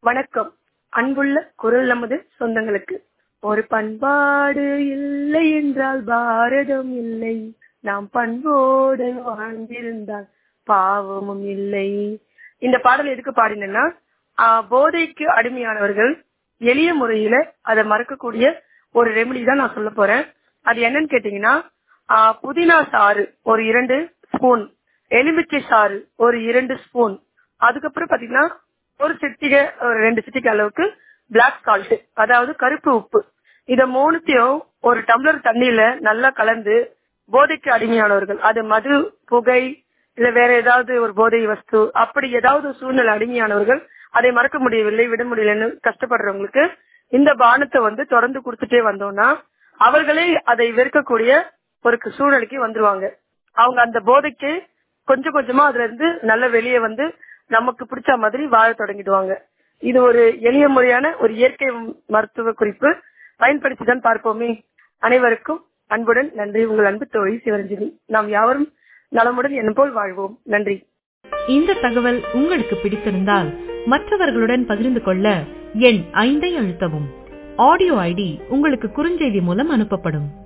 வணக்கம் அன்புள்ள குரல் நமது சொந்தங்களுக்கு ஒரு பண்பாடு இல்லை என்றால் பாரதம் இல்லை நாம் பண்போடு வாழ்ந்திருந்தால் பாவமும் இல்லை இந்த பாடல் எதுக்கு பாடினேன்னா ஆஹ், போதைக்கு அடிமையானவர்கள் எளிய முறையில அதை மறக்கக்கூடிய ஒரு ரெமெடி தான் நான் சொல்ல போறேன் அது என்னன்னு கேட்டீங்கன்னா ஆஹ், புதினா சாறு ஒரு இரண்டு ஸ்பூன் எலுமிச்சை சாறு ஒரு இரண்டு ஸ்பூன் அதுக்கப்புறம் பாத்தீங்கன்னா ஒரு சிட்டிகை ஒரு ரெண்டு சிட்டிகை அளவுக்கு பிளாக் சால்ட் அதாவது கருப்பு உப்பு இத மூணுத்தையும் ஒரு டம்ளர் தண்ணியில நல்லா கலந்து போதைக்கு அடிமையானவர்கள் அது மது புகை இல்ல வேற ஏதாவது ஒரு போதை வஸ்து அப்படி ஏதாவது ஒரு சூழ்நிலை அடிமையானவர்கள் அதை மறக்க முடியவில்லை விட முடியலன்னு கஷ்டப்படுறவங்களுக்கு இந்த பானத்தை வந்து தொடர்ந்து கொடுத்துட்டே வந்தோம்னா அவர்களே அதை வெறுக்கக்கூடிய ஒரு சூழ்நிலைக்கு வந்துருவாங்க அவங்க அந்த போதைக்கு கொஞ்சம் கொஞ்சமா அதுல இருந்து நல்ல வெளியே வந்து நமக்கு பிடிச்ச மாதிரி வாழ தொடங்கிடுவாங்க இது ஒரு எளிய முறையான ஒரு இயற்கை மருத்துவ குறிப்பு பயன்படுத்தி தான் பார்ப்போமே அனைவருக்கும் அன்புடன் நன்றி உங்கள் அன்பு தோழி சிவரஞ்சனி நாம் யாவரும் நலமுடன் என்ன போல் வாழ்வோம் நன்றி இந்த தகவல் உங்களுக்கு பிடித்திருந்தால் மற்றவர்களுடன் பகிர்ந்து கொள்ள எண் ஐந்தை அழுத்தவும் ஆடியோ ஐடி உங்களுக்கு குறுஞ்செய்தி மூலம் அனுப்பப்படும்